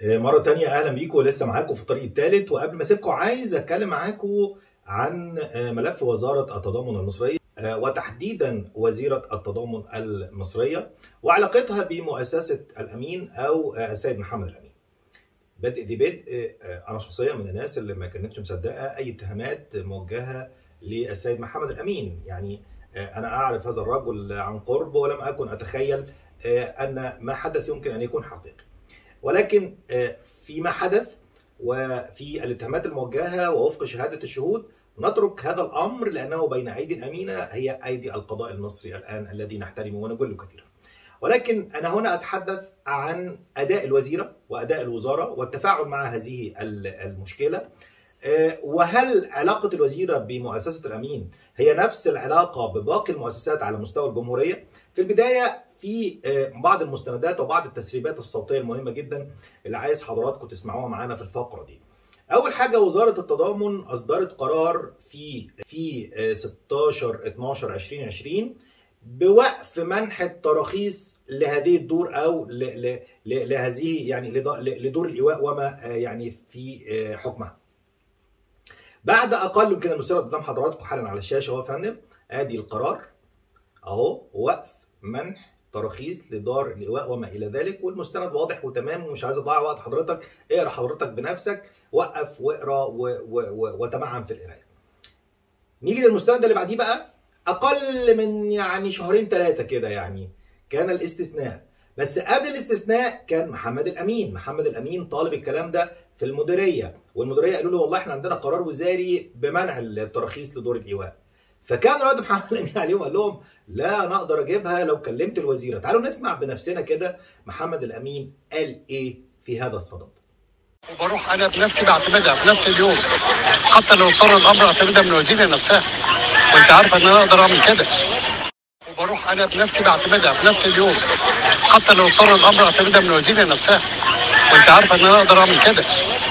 مرة تانية أهلا بيكم لسه معاكم في الطريق الثالث وقبل ما أسيبكم عايز أتكلم معاكم عن ملف وزارة التضامن المصرية وتحديدا وزيرة التضامن المصرية وعلاقتها بمؤسسة الأمين أو السيد محمد الأمين. بدء دي بدء أنا شخصيا من الناس اللي ما كانتش مصدقة أي اتهامات موجهة للسيد محمد الأمين يعني أنا أعرف هذا الرجل عن قرب ولم أكن أتخيل أن ما حدث يمكن أن يكون حقيقي. ولكن فيما حدث وفي الاتهامات الموجهه ووفق شهاده الشهود نترك هذا الامر لانه بين ايدي امينه هي ايدي القضاء المصري الان الذي نحترمه ونجله كثيرا. ولكن انا هنا اتحدث عن اداء الوزيره واداء الوزاره والتفاعل مع هذه المشكله وهل علاقه الوزيره بمؤسسه الامين هي نفس العلاقه بباقي المؤسسات على مستوى الجمهوريه؟ في البدايه في بعض المستندات وبعض التسريبات الصوتيه المهمه جدا اللي عايز حضراتكم تسمعوها معانا في الفقره دي. اول حاجه وزاره التضامن اصدرت قرار في في 16 12 2020 بوقف منح التراخيص لهذه الدور او لهذه يعني لدور الايواء وما يعني في حكمها. بعد اقل يمكن المستند قدام حضراتكم حالا على الشاشه اهو يا فندم ادي القرار اهو وقف منح تراخيص لدار الايواء وما الى ذلك والمستند واضح وتمام ومش عايز اضيع وقت حضرتك اقرا حضرتك بنفسك وقف واقرا وتمعن في القرايه. نيجي للمستند اللي بعديه بقى اقل من يعني شهرين ثلاثه كده يعني كان الاستثناء بس قبل الاستثناء كان محمد الامين، محمد الامين طالب الكلام ده في المديريه والمديريه قالوا له والله احنا عندنا قرار وزاري بمنع التراخيص لدور الايواء. فكان رد محمد الامين عليهم قال لهم لا انا اقدر اجيبها لو كلمت الوزيره تعالوا نسمع بنفسنا كده محمد الامين قال ايه في هذا الصدد وبروح انا بنفسي بعتمدها في نفس اليوم حتى لو اضطر الامر اعتمدها من الوزيره نفسها وانت عارفه ان انا اقدر اعمل كده وبروح انا بنفسي بعتمدها في نفس اليوم حتى لو اضطر الامر اعتمدها من الوزيره نفسها وانت عارفه ان انا اقدر اعمل كده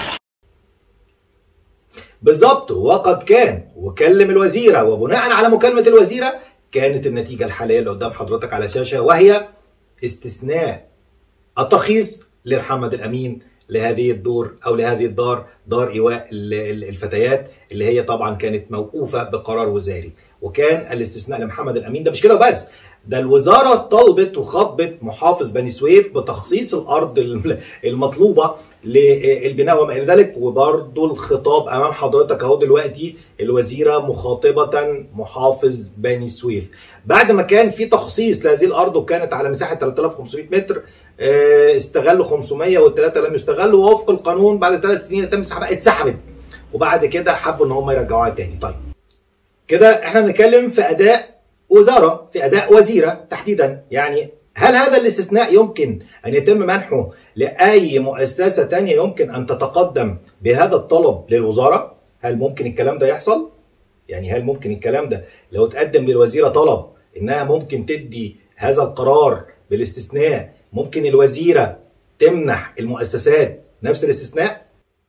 بالظبط وقد كان وكلم الوزيره وبناء على مكالمه الوزيره كانت النتيجه الحاليه اللي قدام حضرتك على الشاشه وهي استثناء الترخيص لمحمد الامين لهذه الدور او لهذه الدار دار ايواء الفتيات اللي هي طبعا كانت موقوفه بقرار وزاري وكان الاستثناء لمحمد الامين ده مش كده وبس ده الوزاره طلبت وخاطبت محافظ بني سويف بتخصيص الارض المطلوبه للبناء وما الى ذلك وبرضه الخطاب امام حضرتك اهو دلوقتي الوزيره مخاطبه محافظ بني سويف بعد ما كان في تخصيص لهذه الارض وكانت على مساحه 3500 متر استغلوا 500 والثلاثه لم يستغلوا ووفق القانون بعد ثلاث سنين تم سحبها اتسحبت وبعد كده حبوا ان هم يرجعوها تاني طيب كده احنا بنتكلم في اداء وزاره في اداء وزيره تحديدا يعني هل هذا الاستثناء يمكن ان يتم منحه لاي مؤسسه تانية يمكن ان تتقدم بهذا الطلب للوزاره؟ هل ممكن الكلام ده يحصل؟ يعني هل ممكن الكلام ده لو تقدم للوزيره طلب انها ممكن تدي هذا القرار بالاستثناء ممكن الوزيره تمنح المؤسسات نفس الاستثناء؟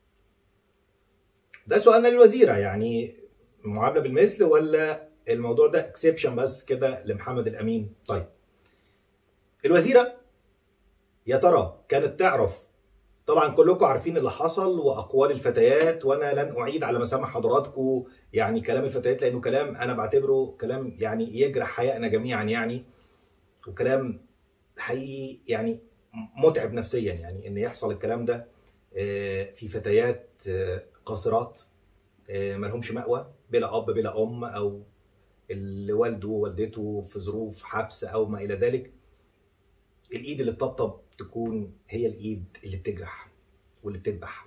ده سؤالنا للوزيره يعني معامله بالمثل ولا الموضوع ده اكسبشن بس كده لمحمد الامين طيب الوزيره يا ترى كانت تعرف طبعا كلكم عارفين اللي حصل واقوال الفتيات وانا لن اعيد على مسامع حضراتكم يعني كلام الفتيات لانه كلام انا بعتبره كلام يعني يجرح حيائنا جميعا يعني وكلام حقيقي يعني متعب نفسيا يعني ان يحصل الكلام ده في فتيات قاصرات ما لهمش مأوى بلا اب بلا ام او اللي والده ووالدته في ظروف حبس او ما الى ذلك الايد اللي بتطبطب تكون هي الايد اللي بتجرح واللي بتذبح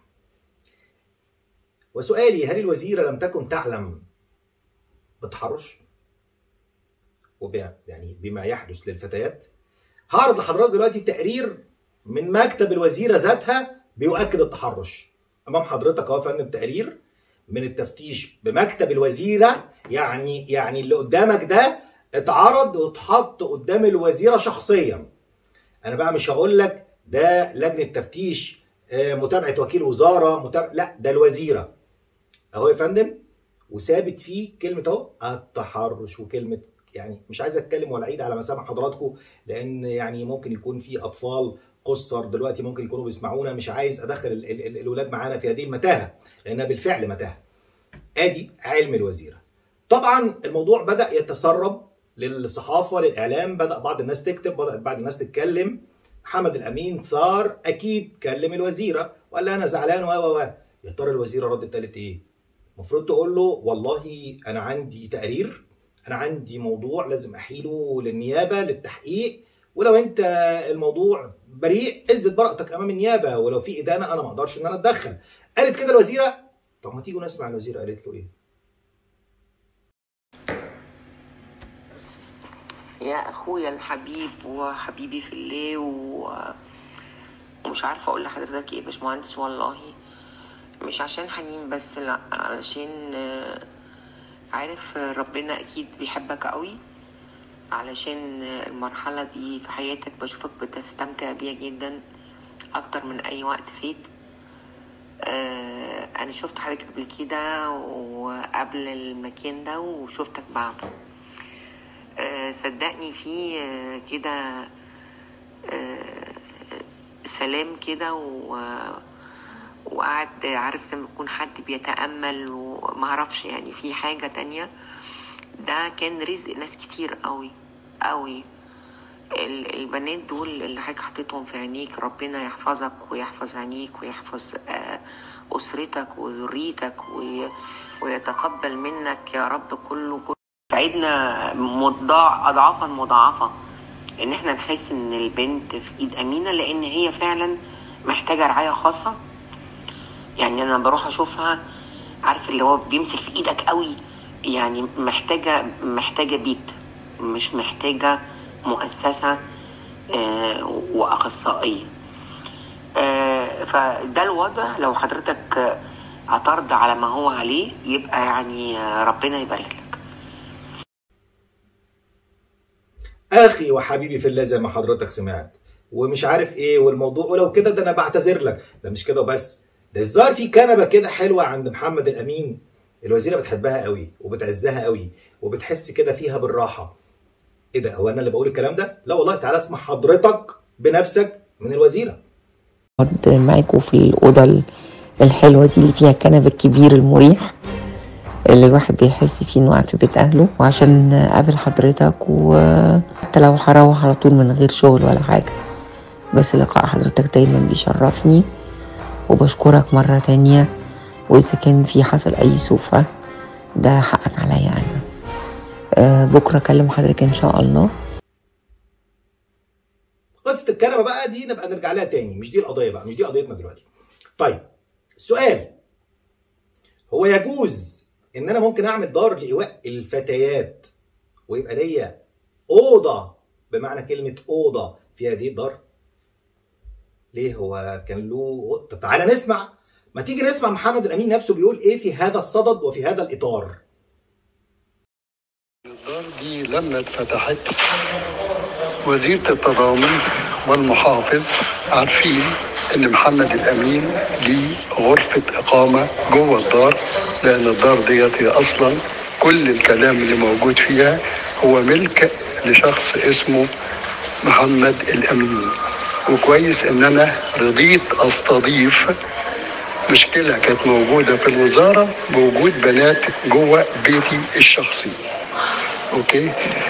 وسؤالي هل الوزيره لم تكن تعلم بالتحرش وب يعني بما يحدث للفتيات هعرض لحضرتك دلوقتي تقرير من مكتب الوزيره ذاتها بيؤكد التحرش امام حضرتك اهو يا فندم تقرير من التفتيش بمكتب الوزيره يعني يعني اللي قدامك ده اتعرض واتحط قدام الوزيره شخصيا انا بقى مش هقول لك ده لجنه تفتيش متابعه وكيل وزاره متابعة لا ده الوزيره اهو يا فندم وثابت فيه كلمه اهو التحرش وكلمه يعني مش عايز اتكلم ولا اعيد على مسامع حضراتكم لان يعني ممكن يكون في اطفال قصر دلوقتي ممكن يكونوا بيسمعونا مش عايز ادخل ال ال ال الولاد معانا في هذه المتاهه لانها بالفعل متاهه ادي علم الوزيره طبعا الموضوع بدا يتسرب للصحافه للاعلام بدا بعض الناس تكتب بدات بعض الناس تتكلم محمد الامين ثار اكيد كلم الوزيره وقال لها انا زعلان و و و يا ترى الوزيره ردت قالت ايه المفروض تقول له والله انا عندي تقرير انا عندي موضوع لازم احيله للنيابه للتحقيق ولو انت الموضوع بريء اثبت براءتك امام النيابه ولو في ادانه انا ما اقدرش ان انا اتدخل قالت كده الوزيره طب ما تيجوا نسمع الوزيره قالت له ايه يا اخويا الحبيب وحبيبي في الله و... ومش عارفه اقول لحضرتك ايه يا باشمهندس والله مش عشان حنين بس لا علشان آه، عارف ربنا اكيد بيحبك قوي علشان المرحله دي في حياتك بشوفك بتستمتع بيها جدا اكتر من اي وقت فات آه، انا شفت حضرتك قبل كده وقبل المكان ده وشفتك بعده آه، صدقني في آه، كده آه، سلام كده و وقعد عارف زي ما يكون حد بيتأمل ومعرفش يعني في حاجة تانية ده كان رزق ناس كتير قوي قوي ال- البنات دول اللي حضرتك حطيتهم في عينيك ربنا يحفظك ويحفظ عينيك ويحفظ آه، أسرتك وذريتك وي- ويتقبل منك يا رب كله كله ساعدنا مضاع أضعافا مضاعفة إن إحنا نحس إن البنت في إيد أمينة لأن هي فعلا محتاجة رعاية خاصة يعني أنا بروح أشوفها عارف اللي هو بيمسك في إيدك قوي يعني محتاجة محتاجة بيت مش محتاجة مؤسسة آه، وأخصائية آه، فده الوضع لو حضرتك آه، اعترض على ما هو عليه يبقى يعني آه، ربنا يبارك لك اخي وحبيبي في الله زي ما حضرتك سمعت ومش عارف ايه والموضوع ولو كده ده انا بعتذر لك ده مش كده وبس ده الظاهر في كنبه كده حلوه عند محمد الامين الوزيره بتحبها قوي وبتعزها قوي وبتحس كده فيها بالراحه ايه ده هو انا اللي بقول الكلام ده لا والله تعالى اسمع حضرتك بنفسك من الوزيره اقعد معاكم في الأوضة ال- الحلوة دي اللي فيها الكنبة الكبير المريح اللي الواحد بيحس فيه انه قاعد في بيت اهله وعشان اقابل حضرتك وحتى لو هروح على طول من غير شغل ولا حاجة بس لقاء حضرتك دايما بيشرفني وبشكرك مرة تانية وإذا كان في حصل أي سوء ده حقك عليا أنا آه، بكرة أكلم حضرتك إن شاء الله قصه الكنبه بقى دي نبقى نرجع لها تاني مش دي القضيه بقى مش دي قضيتنا دلوقتي طيب السؤال هو يجوز ان انا ممكن اعمل دار لايواء الفتيات ويبقى ليا اوضه بمعنى كلمه اوضه في هذه الدار ليه هو كان له طب تعالى نسمع ما تيجي نسمع محمد الامين نفسه بيقول ايه في هذا الصدد وفي هذا الاطار الدار دي لما اتفتحت وزيرة التضامن والمحافظ عارفين ان محمد الامين ليه غرفة اقامة جوه الدار لان الدار ديت هي اصلا كل الكلام اللي موجود فيها هو ملك لشخص اسمه محمد الامين وكويس ان انا رضيت استضيف مشكلة كانت موجودة في الوزارة بوجود بنات جوه بيتي الشخصي اوكي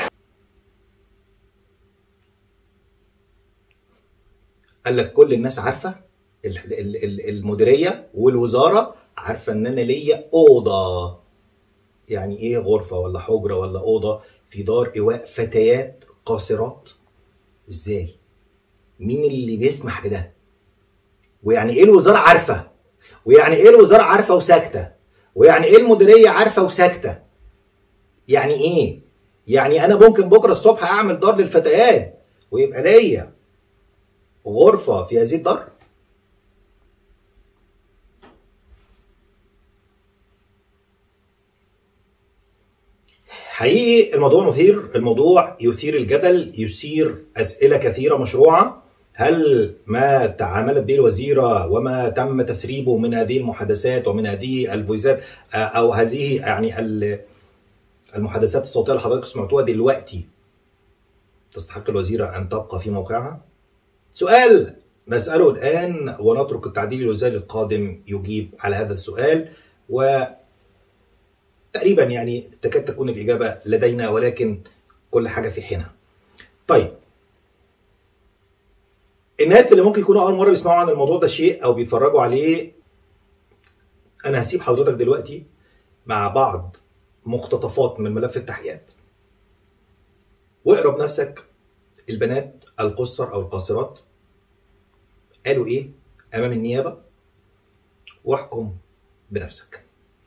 قال لك كل الناس عارفه ال- ال- ال- المديريه والوزاره عارفه ان انا ليا اوضه يعني ايه غرفه ولا حجره ولا اوضه في دار ايواء فتيات قاصرات ازاي مين اللي بيسمح بده ويعني ايه الوزاره عارفه ويعني ايه الوزاره عارفه وساكته ويعني ايه المديريه عارفه وساكته يعني ايه يعني انا ممكن بكره الصبح اعمل دار للفتيات ويبقى ليا غرفة في هذه الدار؟ حقيقي الموضوع مثير الموضوع يثير الجدل يثير أسئلة كثيرة مشروعة هل ما تعاملت به الوزيرة وما تم تسريبه من هذه المحادثات ومن هذه الفويزات آه، أو هذه يعني ال- المحادثات الصوتية اللي حضرتك سمعتوها دلوقتي تستحق الوزيرة أن تبقى في موقعها؟ سؤال نسأله الآن ونترك التعديل الوزاري القادم يجيب على هذا السؤال و تقريبا يعني تكاد تكون الإجابة لدينا ولكن كل حاجة في حينها. طيب الناس اللي ممكن يكونوا أول مرة بيسمعوا عن الموضوع ده شيء أو بيتفرجوا عليه أنا هسيب حضرتك دلوقتي مع بعض مقتطفات من ملف التحقيقات واقرا بنفسك البنات القصر أو القاصرات قالوا إيه أمام النيابة واحكم بنفسك.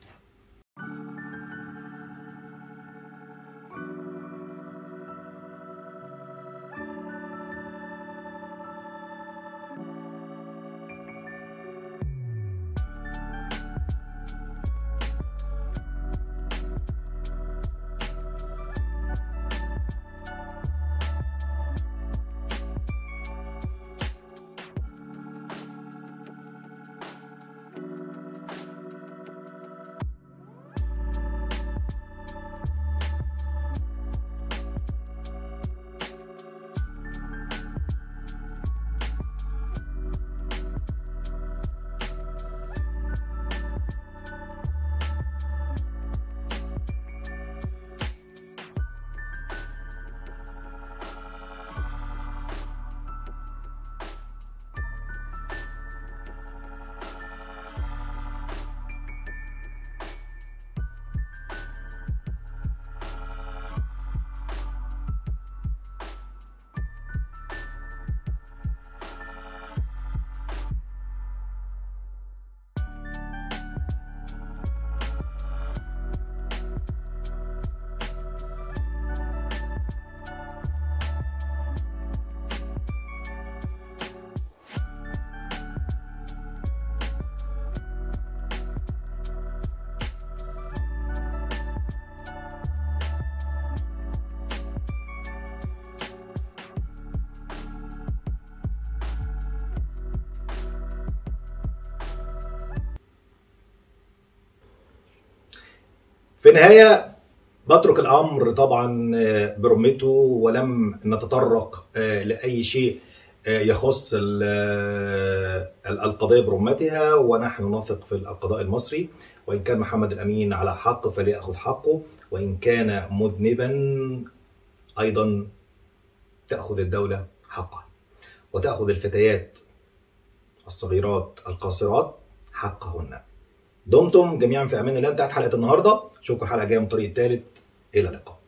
في النهاية بترك الأمر طبعا برمته ولم نتطرق لأي شيء يخص القضية برمتها ونحن نثق في القضاء المصري وإن كان محمد الأمين على حق فليأخذ حقه وإن كان مذنبا أيضا تأخذ الدولة حقها وتأخذ الفتيات الصغيرات القاصرات حقهن دمتم جميعا في امان الله انتهت حلقه النهارده اشوفكم الحلقه الجايه من طريق الثالث الى اللقاء